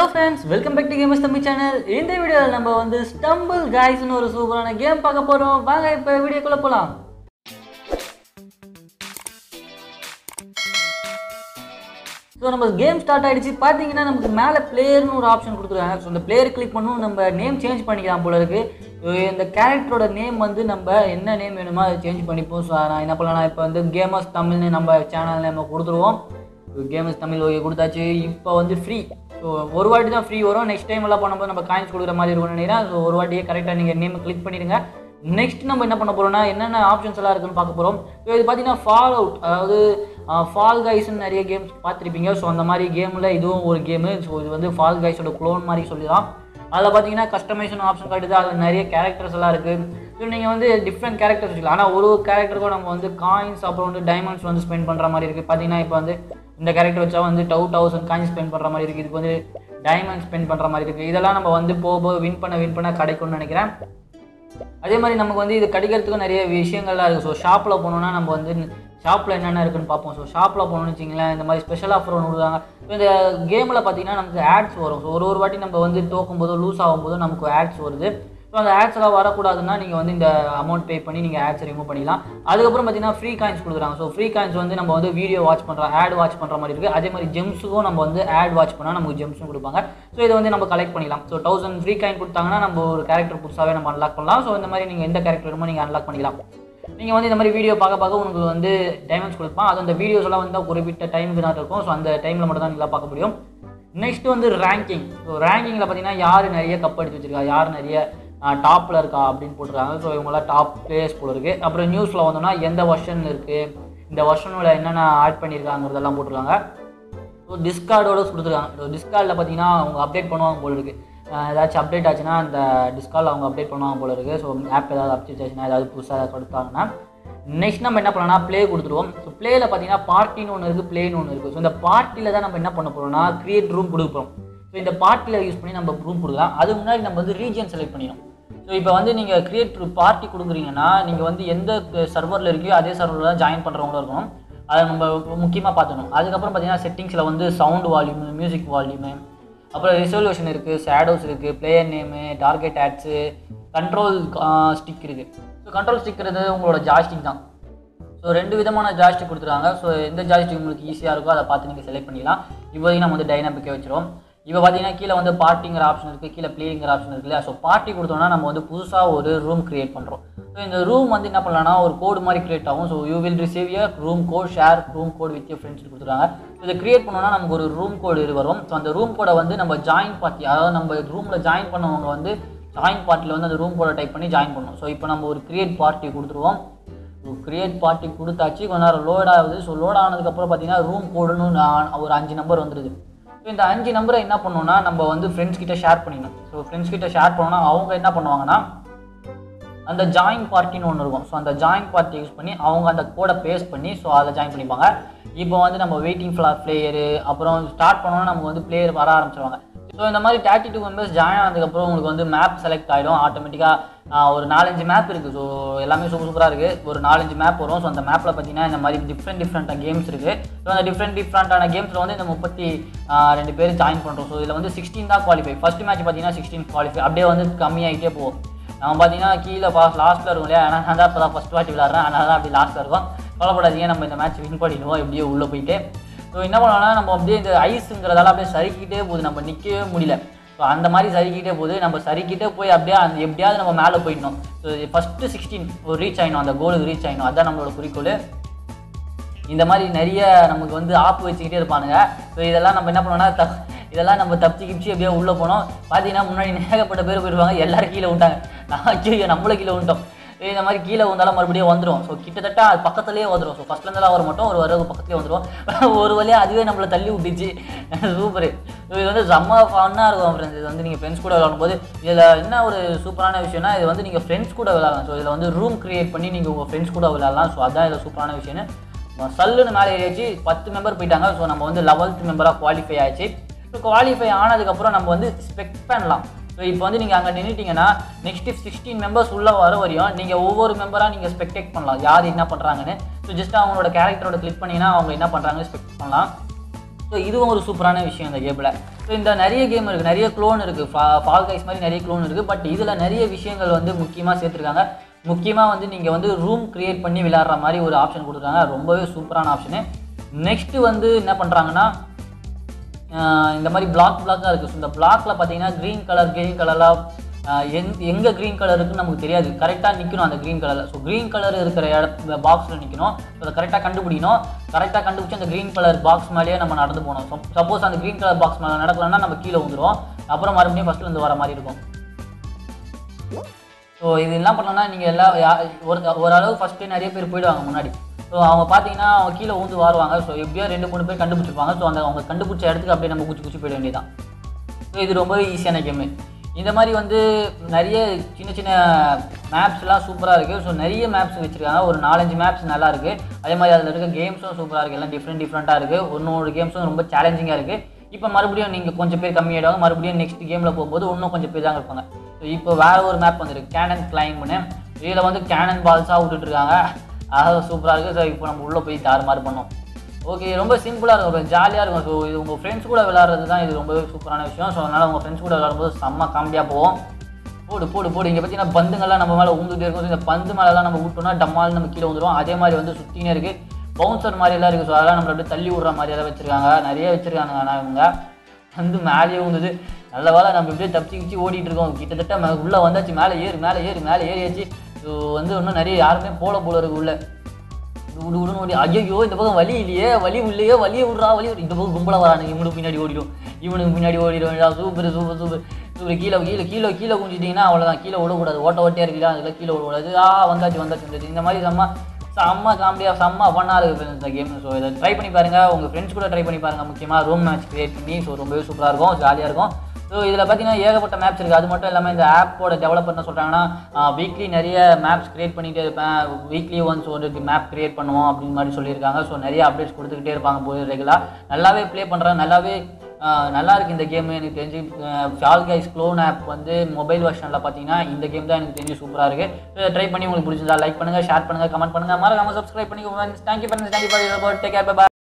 Friends welcome back to games Tamil channel இந்த வீடியோவில் நம்ம வந்து ஸ்டம்பிள் காய்ஸ்னு ஒரு சூப்பரான கேம் பார்க்க போகிறோம் வாங்க இப்போ வீடியோக்குள்ளே போகலாம் ஸோ நம்ம கேம் ஸ்டார்ட் ஆயிடுச்சு பார்த்தீங்கன்னா நமக்கு மேலே பிளேயர்னு ஒரு ஆப்ஷன் கொடுத்துருக்காங்க ஸோ இந்த பிளேயர் கிளிக் பண்ணணும் நம்ம நேம் சேஞ்ச் பண்ணிக்கலாம் போல இருக்கு So, இந்த கேரக்டரோட நேம் வந்து நம்ம என்ன நேம் வேணுமோ அதை சேஞ்ச் பண்ணிப்போம் ஸோ நான் என்ன பண்ணலாம் இப்போ வந்து கேமர்ஸ் தமிழ்னு நம்ம சேனல் நம்ம கொடுத்துருவோம் கேமர்ஸ் தமிழ் ஓகே கொடுத்தாச்சு இப்போ வந்து ஃப்ரீ ஸோ ஒரு வாட்டி தான் ஃப்ரீ வரும் நெக்ஸ்ட் டைம் எல்லாம் பண்ணும்போது நம்ம காயின்ஸ் கொடுக்குற மாதிரி இருக்கும்னு நினைக்கிறேன் ஸோ ஒரு வாட்டியே கரெக்டாக நீங்கள் நேம் கிளிக் பண்ணிடுங்க நெக்ஸ்ட் நம்ம என்ன பண்ண போகிறோம்னா என்னென்ன ஆப்ஷன்ஸ் எல்லாம் இருக்குன்னு பார்க்க போகிறோம் ஸோ இது பார்த்தீங்கன்னா ஃபால் அவுட் அதாவது ஃபால் கைஸ்னு நிறைய கேம்ஸ் பார்த்துருப்பீங்க ஸோ அந்த மாதிரி கேமில் இதுவும் ஒரு கேமு ஸோ இது வந்து ஃபால் கைஸோட க்ளோன் மாதிரி சொல்லிடலாம் அதில் பார்த்தீங்கன்னா கஸ்டமைசேஷன் ஆப்ஷன் காட்டுது அதில் நிறைய கேரக்டர்ஸ் எல்லாம் இருக்குது ஸோ நீங்கள் வந்து டிஃப்ரெண்ட் கேரக்டர்ஸ் வச்சுக்கலாம் ஆனால் ஒரு ஒரு கேரக்டருக்கும் நம்ம வந்து காயின்ஸ் அப்புறம் வந்து டைமண்ட்ஸ் வந்து ஸ்பெண்ட் பண்ணுற மாதிரி இருக்குது பார்த்தீங்கன்னா இப்போ வந்து இந்த கேரக்டர் வச்சா வந்து டூ தௌசண்ட் காயின் ஸ்பெண்ட் பண்ணுற மாதிரி இருக்குது இதுக்கு வந்து டைமண்ட் ஸ்பெண்ட் பண்ணுற மாதிரி இருக்குது இதெல்லாம் நம்ம வந்து போக போக வின் பண்ண வின் பண்ண கிடைக்கும்னு நினைக்கிறேன் அதே மாதிரி நமக்கு வந்து இது கிடைக்கிறதுக்கும் நிறைய விஷயங்கள்லாம் இருக்குது ஸோ ஷாப்பில் போனோம்னா நம்ம வந்து ஷாப்பில் என்னென்ன இருக்குன்னு பார்ப்போம் ஸோ ஷாப்பில் போகணும்னு வச்சிங்களேன் இந்த மாதிரி ஸ்பெஷல் ஆஃபர் ஒன்று கொடுக்குறாங்க ஸோ இந்த கேமில் பார்த்தீங்கன்னா நமக்கு ஆட்ஸ் வரும் ஸோ ஒரு ஒரு வாட்டி நம்ம வந்து தோக்கும் போதோ லூஸ் ஆகும்போதோ நமக்கு ஆட்ஸ் வருது ஸோ அந்த ஆட்ஸ் எல்லாம் வரக்கூடாதுன்னா நீங்கள் வந்து இந்த அமௌண்ட் பே பண்ணி நீங்கள் ஆட்ஸ் ரிமூவ் பண்ணிக்கலாம் அதுக்கப்புறம் பார்த்தீங்கன்னா ஃப்ரீ காயின்ஸ் கொடுக்குறாங்க ஸோ ஃப்ரீ காயின்ஸ் வந்து நம்ம வந்து வீடியோ வாட்ச் பண்ணுறோம் ஆட் வாட்ச் பண்ணுற மாதிரி இருக்குது அதே மாதிரி ஜெம்ஸுக்கும் நம்ம வந்து ஆட் வாட்ச் பண்ணால் நமக்கு ஜெம்ஸும் கொடுப்பாங்க ஸோ இதை வந்து நம்ம கலெக்ட் பண்ணிக்கலாம் ஸோ தௌசண்ட் ஃப்ரீ காயின் கொடுத்தாங்கன்னா நம்ம ஒரு கேரக்டர் புதுசாகவே நம்ம அன்லாக் பண்ணலாம் ஸோ இந்த மாதிரி நீங்கள் எந்த கேரக்டர் வேணுமோ நீங்கள் அன்லாக் பண்ணிக்கலாம் நீங்கள் வந்து இந்த மாதிரி வீடியோ பார்க்க பார்க்க உங்களுக்கு வந்து டைமண்ட்ஸ் கொடுப்பான் அது அந்த வீடியோஸ் எல்லாம் வந்து குறிப்பிட்ட டைமுக்கு தான் இருக்கும் ஸோ அந்த டைமில் மட்டும் தான் நீங்கள் பார்க்க முடியும் நெக்ஸ்ட் வந்து ரேங்கிங் ஸோ ரேங்கிங்கில் பார்த்தீங்கன்னா யார் நிறைய கப் அடிச்சு வச்சிருக்கா யார் நிறைய டாப்பில் இருக்கா அப்படின்னு போட்டிருக்காங்க ஸோ இவங்களாம் டாப் பிளேயர்ஸ் போல இருக்குது அப்புறம் நியூஸில் வந்தோம்னா எந்த வருஷன் இருக்குது இந்த வருஷனோட என்னென்ன ஆட் பண்ணியிருக்காங்கிறதெல்லாம் போட்டிருக்காங்க ஸோ டிஸ்கார்டோட கொடுத்துருக்காங்க ஸோ டிஸ்கார்டில் பார்த்தீங்கன்னா அவங்க அப்டேட் பண்ணுவாங்க போல இருக்குது அஹ் ஏதாச்சும் அப்டேட் ஆச்சுன்னா அந்த டிஸ்கார்டில் அவங்க அப்டேட் பண்ணுவாங்க போல இருக்குது ஸோ ஆப் ஏதாவது அப்டேட் ஆச்சுன்னா ஏதாவது புதுசாக ஏதாவது கொடுத்தாங்கன்னா நெக்ஸ்ட் நம்ம என்ன பண்ணலாம்னா ப்ளே கொடுத்துருவோம் ஸோ ப்ளேயில் பார்த்தீங்கன்னா பார்ட்டின்னு ஒன்று இருக்குது ப்ளேன்னு ஒன்று இருக்குது ஸோ இந்த பார்ட்டியில் தான் நம்ம என்ன பண்ண போகிறோம்னா கிரியேட் ரூம் கொடுக்க போகிறோம் ஸோ இந்த பார்ட்டியில் யூஸ் பண்ணி நம்ம ரூம் கொடுக்கலாம் அதுக்கு முன்னாடி நம்ம வந்து ரீஜன் செலக்ட் பண்ணிடணும் ஸோ இப்போ வந்து நீங்கள் கிரியேட் பார்ட்டி கொடுக்குறீங்கன்னா நீங்கள் வந்து எந்த சர்வரில் இருக்கியோ அதே சர்வரில் தான் ஜாயின் பண்ணுறவங்களும் இருக்கணும் அதை நம்ம முக்கியமாக பார்த்துக்கணும் அதுக்கப்புறம் பார்த்தீங்கன்னா செட்டிங்ஸில் வந்து சவுண்ட் வால்யூமு மியூசிக் வால்யூமு அப்புறம் ரிசல்யூஷன் இருக்குது ஷேடோஸ் இருக்குது player name target ads control stick இருக்குது ஸோ கண்ட்ரோல் ஸ்டிக்கிறது உங்களோட ஜாஸ்டிக் தான் ஸோ ரெண்டு விதமான ஜாஸ்டிக் கொடுத்துருக்காங்க ஸோ எந்த ஜாஸ்டிக் உங்களுக்கு ஈஸியாக இருக்கோ அதை பார்த்து நீங்கள் செலக்ட் பண்ணிக்கலாம் இப்போதைக்கு நம்ம வந்து டைனாமிக்கே வச்சிரும் இப்போ பார்த்தீங்கன்னா கீழே வந்து பார்ட்டிங்கிற ஆப்ஷன் இருக்குது கீழே பிளேயிங்கிற ஆப்ஷன் இருக்கு இல்லையா ஸோ பார்ட்டி கொடுத்தோம்னா நம்ம வந்து புதுசாக ஒரு ரூம் கிரியேட் பண்ணுறோம் ஸோ இந்த ரூம் வந்து என்ன பண்ணலாம்னா ஒரு கோடு மாதிரி கிரியேட் ஆகும் so you will receive your room code share room code with your friends கொடுத்துருக்காங்க ஸோ இதை கிரியேட் பண்ணோம்னா நமக்கு ஒரு ரூம் கோடு வரும் ஸோ அந்த ரூம் கோடை வந்து நம்ம ஜாயின் பார்ட்டி அதாவது நம்ம ரூமில் ஜாயின் பண்ணவங்க வந்து ஜாயின் பார்ட்டியில் வந்து அந்த ரூம் கோடை டைப் பண்ணி ஜாயின் பண்ணணும் ஸோ இப்போ நம்ம ஒரு கிரியேட் பார்ட்டி கொடுத்துருவோம் ஸோ கிரியேட் பார்ட்டி கொடுத்தாச்சு கொஞ்ச நேரம் லோட் ஆகுது ஸோ லோட் ஆனதுக்கப்புறம் பார்த்தீங்கன்னா ரூம் கோடுன்னு நான் ஒரு அஞ்சு நம்பர் வந்துடுது ஸோ இந்த அஞ்சு நம்பரை என்ன பண்ணணும்னா நம்ம வந்து ஃப்ரெண்ட்ஸ் கிட்ட ஷேர் பண்ணிடணும் ஸோ ஃப்ரெண்ட்ஸ் கிட்ட ஷேர் பண்ணோம்னா அவங்க என்ன பண்ணுவாங்கன்னா அந்த ஜாயின் பார்ட்டின்னு ஒன்று இருக்கும் ஸோ அந்த ஜாயின் பார்ட்டி யூஸ் பண்ணி அவங்க அந்த கோடை பேஸ்ட் பண்ணி ஸோ அதை ஜாயின் பண்ணிப்பாங்க இப்போ வந்து நம்ம வெயிட்டிங் ஃப்ளார் பிளேயரு அப்புறம் ஸ்டார்ட் பண்ணோன்னா நமக்கு வந்து பிளேயர் வர ஆரம்பிச்சிருவாங்க ஸோ இந்த மாதிரி தேர்ட்டி டூ மெம்பர்ஸ் ஜாயின் ஆனதுக்கப்புறம் உங்களுக்கு வந்து மேப் செலக்ட் ஆகிடும் ஆட்டோமேட்டிக்காக ஒரு நாலஞ்சு மேப் இருக்குது ஸோ எல்லாமே சூப்பர் சூப்பராக இருக்குது ஒரு நாலஞ்சு மேப் வரும் ஸோ அந்த மேப்பில் பார்த்தீங்கன்னா இந்த மாதிரி டிஃப்ரெண்ட் டிஃப்ரெண்ட்டாக கேம்ஸ் இருக்குது ஸோ அந்த டிஃப்ரெண்ட் டிஃப்ரெண்ட்டான கேம்ஸில் வந்து இந்த முப்பத்தி ஆஹ், ரெண்டு பேர் ஜாயின் பண்ணுறோம் ஸோ இதில் வந்து சிக்ஸ்டீன் தான் குவாலிஃபை ஃபஸ்ட் மேட்ச் பார்த்தீங்கன்னா சிக்ஸ்டீன் குவாலிஃபை அப்படியே வந்து கம்மியாகிட்டே போகும் நம்ம பார்த்தீங்கன்னா கீழே பா லாஸ்ட்டில் இருக்கும் இல்லையா ஆனால் நான் தான் இப்போ தான் ஃபஸ்ட் வாட்டி விளாட்றேன் அதனால தான் அப்படி லாஸ்ட்டில் இருக்கும் கவலைப்படாதீங்க நம்ம இந்த மேட்ச் வின் பண்ணிடுவோம் எப்படியோ உள்ளே போயிட்டு ஸோ என்ன பண்ணோம்னா நம்ம அப்படியே இந்த ஐஸுங்கிறதால அப்படியே சறுக்கிட்டே போகுது நம்ம நிற்கவே முடியல ஸோ அந்த மாதிரி சறுக்கிட்டே போகுது நம்ம சறுக்கிட்டே போய் அப்படியே அந்த எப்படியாவது நம்ம மேலே போயிடணும் ஸோ ஃபஸ்ட்டு சிக்ஸ்டீன் ஒரு ரீச் ஆகிடும் அந்த கோலுக்கு ரீச் ஆகிடும் அதுதான் நம்மளோட குறிக்கோள் இந்த மாதிரி நிறைய நமக்கு வந்து ஆப்பு வச்சுக்கிட்டே இருப்பானுங்க ஸோ இதெல்லாம் நம்ம என்ன பண்ணோம்னா த இதெல்லாம் நம்ம தப்பிச்சு கிப்பிச்சு எப்படியோ உள்ளே போனோம் பார்த்தீங்கன்னா முன்னாடி ஏகப்பட்ட பேர் போயிடுவாங்க எல்லாரும் கீழே விட்டாங்க நான் ஐயோ நம்மளும் கீழே விட்டோம் இந்த மாதிரி கீழே வந்தாலும் மறுபடியும் வந்துடும் ஸோ கிட்டத்தட்ட அது பக்கத்துலேயே வந்துடும் ஸோ ஃபஸ்ட்லேருந்துலாம் வர மாட்டோம் ஒரு வரவு பக்கத்துலேயே வந்துடும் ஒரு வழியாக அதுவே நம்மளை தள்ளி விட்டுச்சு சூப்பர் ஸோ இது வந்து செம்ம ஃபன்னாக இருக்கும் ஃப்ரெண்ட்ஸ் இது வந்து நீங்கள் ஃப்ரெண்ட்ஸ் கூட விளாடும் போது இதில் என்ன ஒரு சூப்பரான விஷயம்னா இது வந்து நீங்கள் ஃப்ரெண்ட்ஸ் கூட விளாடலாம் ஸோ இதில் வந்து ரூம் கிரியேட் பண்ணி நீங்கள் உங்கள் ஃப்ரெண்ட்ஸ் கூட விளாடலாம் ஸோ அதான் இதில் சூப்பரான விஷயம்னு சல்லுன்னு மேலே ஏறியாச்சு பத்து மெம்பர் போயிட்டாங்க ஸோ நம்ம வந்து லெவல்த் மெம்பராக குவாலிஃபை ஆச்சு ஸோ குவாலிஃபை ஆனதுக்கப்புறம் நம்ம வந்து ஸ்பெக்ட் பண்ணலாம் ஸோ இப்போ வந்து நீங்கள் அங்கே நின்றுட்டீங்கன்னா நெக்ஸ்ட் சிக்ஸ்டீன் மெம்பர்ஸ் உள்ளே வர வரையும் நீங்கள் ஒவ்வொரு மெம்பராக நீங்கள் ஸ்பெக்டேட் பண்ணலாம் யார் என்ன பண்ணுறாங்கன்னு ஸோ ஜஸ்ட் அவங்களோட கேரக்டரோட கிளிக் பண்ணிங்கன்னா அவங்க என்ன பண்ணுறாங்கன்னு ஸ்பெக்ட் பண்ணலாம் ஸோ இதுவும் ஒரு சூப்பரான விஷயம் இந்த கேமில் ஸோ இந்த நிறைய கேம் இருக்குது நிறைய க்ளோன் இருக்குது ஃபா ஃபால் கைஸ் மாதிரி நிறைய க்ளோன் இருக்குது பட் இதில் நிறைய விஷயங்கள் வந்து முக்கியமாக சேர்த்துருக்காங்க முக்கியமாக வந்து நீங்கள் வந்து ரூம் க்ரியேட் பண்ணி விளையாடுற மாதிரி ஒரு ஆப்ஷன் கொடுத்துருக்காங்க ரொம்பவே சூப்பரான ஆப்ஷனு நெக்ஸ்ட்டு வந்து என்ன பண்ணுறாங்கன்னா ஆஹ் இந்த மாதிரி பிளாக் பிளாக்காக இருக்குது ஸோ இந்த பிளாக்ல பார்த்தீங்கன்னா க்ரீன் கலர் க்ரீன் கலர்லாம் எங் எங்கே க்ரீன் கலர் இருக்குன்னு நமக்கு தெரியாது கரெக்டாக நிற்கணும் அந்த க்ரீன் கலரில் ஸோ க்ரீன் கலர் இருக்கிற இடத்துல பாக்ஸில் நிற்கணும் ஸோ அதை கரெக்டாக கண்டுபிடிக்கணும் கரெக்டாக கண்டுபிடிச்சி அந்த க்ரீன் கலர் பாக்ஸ் மேலேயே நம்ம நடந்து போகணும் சப்போஸ் அந்த க்ரீன் கலர் பாக்ஸ் மேலே நடக்கலன்னா நம்ம கீழே வந்துடுவோம் அப்புறம் மறுபடியும் ஃபஸ்ட்டில் இருந்து வர மாதிரி இருக்கும் ஸோ இது என்ன பண்ணோம்னா நீங்கள் எல்லா யா- ஒரு ஓரளவு ஃபஸ்ட்டு நிறைய பேர் போயிடுவாங்க முன்னாடி ஸோ அவங்க பார்த்தீங்கன்னா அவங்க கீழே ஊந்து வாருவாங்க ஸோ எப்படியோ ரெண்டு மூணு பேர் கண்டுபிடிச்சிருப்பாங்க ஸோ அந்த அவங்க கண்டுபிடிச்ச இடத்துக்கு அப்படியே நம்ம குச்சி குச்சி போயிட வேண்டியதான் ஸோ இது ரொம்ப ஈஸியான கேமு இந்த மாதிரி வந்து நிறைய சின்ன சின்ன மேப்ஸ்லாம் சூப்பராக இருக்குது ஸோ நிறைய மேப்ஸ் வச்சுருக்காங்க ஒரு நாலஞ்சு மேப்ஸ் நல்லா இருக்குது அதே மாதிரி அதில் இருக்க கேம்ஸும் சூப்பராக இருக்குது எல்லாம் டிஃப்ரெண்ட் டிஃப்ரெண்ட்டாக இருக்குது ஒன்னொரு கேம்ஸும் ரொம்ப சேலஞ்சிங்காக இருக்குது இப்போ மறுபடியும் நீங்கள் கொஞ்சம் பேர் கம்மியாயிடுவாங்க மறுபடியும் நெக்ஸ்ட் கேமில் போகும்போது இன்னும் கொஞ்சம் பேர் தான் இருப்பாங்க ஸோ இப்போ வேறு ஒரு மேப் வந்துருக்கு கேனன் கிளைம்னு இதில் வந்து கேனன் பால்ஸாக விட்டுட்டு இருக்காங்க அதாவது சூப்பராக இருக்குது ஸோ இப்போ நம்ம உள்ளே போய் தாறுமாறு பண்ணோம் ஓகே ரொம்ப சிம்பிளாக இருக்கும் ஒரு ஜாலியாக இருக்கும் ஸோ இது உங்கள் ஃப்ரெண்ட்ஸ் கூட விளாட்றது தான் இது ரொம்பவே சூப்பரான விஷயம் ஸோ அதனால் உங்கள் ஃப்ரெண்ட்ஸ் கூட விளாடும்போது செம்ம காமெடியாக போவோம் போடு போடு போடு இங்கே பார்த்தீங்கன்னா பந்துங்கள்லாம் நம்ம மேலே ஊந்துட்டே இருக்கும் So, இந்த பந்து மேலெலாம் நம்ம விட்டோம்னா டம்மால் நம்ம கீழே வந்துடும் அதே மாதிரி வந்து சுற்றினே இருக்குது பவுன்சர் மாதிரியெல்லாம் இருக்குது ஸோ அதெல்லாம் நம்மள அப்படியே தள்ளி விட்ற மாதிரி எல்லாம் வச்சுருக்காங்க நிறைய வச்சுருக்காங்க ஆனால் இவங்க வந்து மேலேயே வந்தது நல்ல வேலை நம்ம இப்படியே தப்பிச்சு கிச்சு ஓடிட்டு இருக்கோம் கிட்டத்தட்ட மே- உள்ள வந்தாச்சு மேலே ஏறு மேலே ஏறு மேலே ஏறியாச்சு ஸோ வந்து இன்னும் நிறைய யாருமே போல போல இருக்கு உள்ள விடு விடுன்னு ஓடி ஐயோ இந்த பக்கம் வலி இல்லையே வலி இல்லையே வலியை விட்றா வலி விடு. இந்த பக்கம் கும்பலாக வரானுங்க இவனுக்கு பின்னாடி ஓடிடும் இவனுக்கு பின்னாடி ஓடிடும் சூப்பர் சூப்பர் சூப்பர் சூப்பர் கீழே கீழே கீழே கீழே குஞ்சிட்டிங்கன்னா அவ்வளோதான் கீழே விடக்கூடாது ஓட்ட ஓட்டையாக இருக்குல்ல அதில் கீழே விடக்கூடாது ஆ வந்தாச்சு வந்தாச்சு வந்தாச்சு இந்த மாதிரி செம்ம செம்ம காமெடியாக செம்ம ஃபன்னாக இருக்குது இந்த கேம் ஸோ இதை ட்ரை பண்ணி பாருங்கள் உங்கள் ஃப்ரெண்ட்ஸ் கூட ட்ரை பண்ணி பாருங்கள் முக்கியமாக ரூம் மேட்ச் கிரியேட் பண்ணி ஸோ ரொம்பவே சூப்பராக இருக்கும் ஜாலியாக இருக்கும் ஸோ இதில் பார்த்தீங்கன்னா ஏகப்பட்ட மேப்ஸ் இருக்குது அது மட்டும் இல்லாமல் இந்த ஆப்போட டெவலப்பர் என்ன சொல்கிறாங்கன்னா வீக்லி நிறைய மேப்ஸ் கிரியேட் பண்ணிகிட்டே இருப்பேன் வீக்லி ஒன்ஸ் ஒரு மேப் கிரியேட் பண்ணுவோம் அப்படின்னு மாதிரி சொல்லியிருக்காங்க ஸோ நிறைய அப்டேட்ஸ் கொடுத்துக்கிட்டே இருப்பாங்க போய் ரெகுலாக நல்லாவே ப்ளே பண்ணுறேன் நல்லாவே ஆஹ் நல்லா இருக்கு இந்த கேம் எனக்கு தெரிஞ்சு ஃபால் கைஸ் க்ளோன் ஆப் வந்து மொபைல் வெர்ஷனில் பார்த்தீங்கன்னா இந்த கேம் தான் எனக்கு தெரிஞ்சு சூப்பராக இருக்குது ட்ரை பண்ணி உங்களுக்கு பிடிச்சிருந்தா லைக் பண்ணுங்கள் ஷேர் பண்ணுங்கள் கமெண்ட் பண்ணுங்கள் மறக்காம சப்ஸ்கிரைப் பண்ணிக்கோங்க thank you friends thank you for take care by